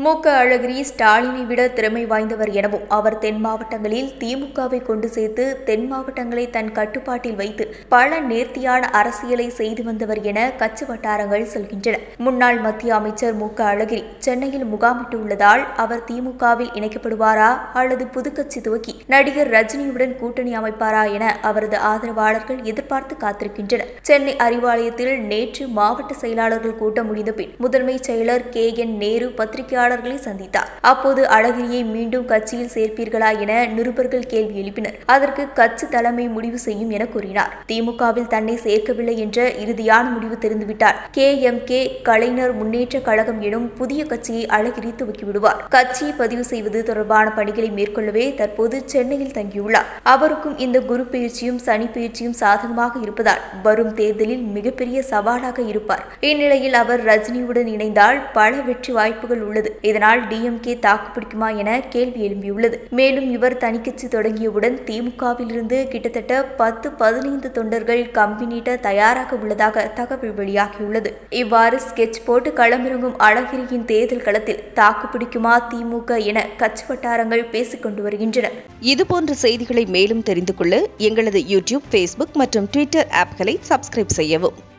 மு க அழகிரி ஸ்டாலினை விட திறமை வாய்ந்தவர் எனவும் அவர் தென் மாவட்டங்களில் திமுகவை கொண்டு சேர்த்து தென் மாவட்டங்களை தன் கட்டுப்பாட்டில் வைத்து பல நேர்த்தியான அரசியலை செய்து வந்தவர் என கட்சி வட்டாரங்கள் சொல்கின்றன முன்னாள் மத்திய அமைச்சர் மு க அழகிரி சென்னையில் முகாமிட்டுள்ளதால் அவர் திமுகவில் இணைக்கப்படுவாரா அல்லது புதுக்கட்சி துவக்கி நடிகர் ரஜினியுடன் கூட்டணி அமைப்பாரா என அவரது ஆதரவாளர்கள் எதிர்பார்த்து காத்திருக்கின்றனர் சென்னை அறிவாலயத்தில் நேற்று மாவட்ட செயலாளர்கள் கூட்டம் முடிந்த பின் முதன்மை செயலர் கே என் நேரு பத்திரிகையாளர்களை சந்தித்தார் அப்போது அழகிரியை மீண்டும் கட்சியில் சேர்ப்பீர்களா என நிருபர்கள் கேள்வி எழுப்பினர் அதற்கு கட்சி தலைமை முடிவு செய்யும் என கூறினார் திமுகவில் தன்னை சேர்க்கவில்லை என்ற இறுதியான முடிவு தெரிந்துவிட்டால் K M K Kalaignar Munnetra Kazhagam எனும் புதிய கட்சியை அழகிரி துவக்கிவிடுவார் கட்சியை பதிவு செய்வது தொடர்பான பணிகளை மேற்கொள்ளவே தற்போது சென்னையில் தங்கியுள்ளார் அவருக்கும் இந்த குரு பயிற்சியும் சனி பயிற்சியும் சாதகமாக இருப்பதால் வரும் தேர்தலில் மிகப்பெரிய சவாலாக இருப்பார் இந்நிலையில் அவர் ரஜினியுடன் இணைந்தால் பல வெற்றி வாய்ப்புகள் உள்ளது இதனால் டிஎம்கே தாக்குப்பிடிக்குமா என கேள்வி எழும்பியுள்ளது மேலும் இவர் தனிக்கட்சி தொடங்கியவுடன் திமுகவில் இருந்து கிட்டத்தட்ட பத்து பதினைந்து தொண்டர்கள் கம்பி நீட்ட தயாராக உள்ளதாக தகவல் வெளியாகியுள்ளது இவ்வாறு ஸ்கெட்ச் போட்டு களமிறங்கும் அழகிரியின் தேர்தல் களத்தில் தாக்குப்பிடிக்குமா திமுக என கட்சி வட்டாரங்கள் பேசிக் கொண்டு வருகின்றன இதுபோன்ற செய்திகளை மேலும் தெரிந்து கொள்ள எங்களது யூடியூப் ஃபேஸ்புக் மற்றும் ட்விட்டர் ஆப்களை சப்ஸ்கிரைப் செய்யவும்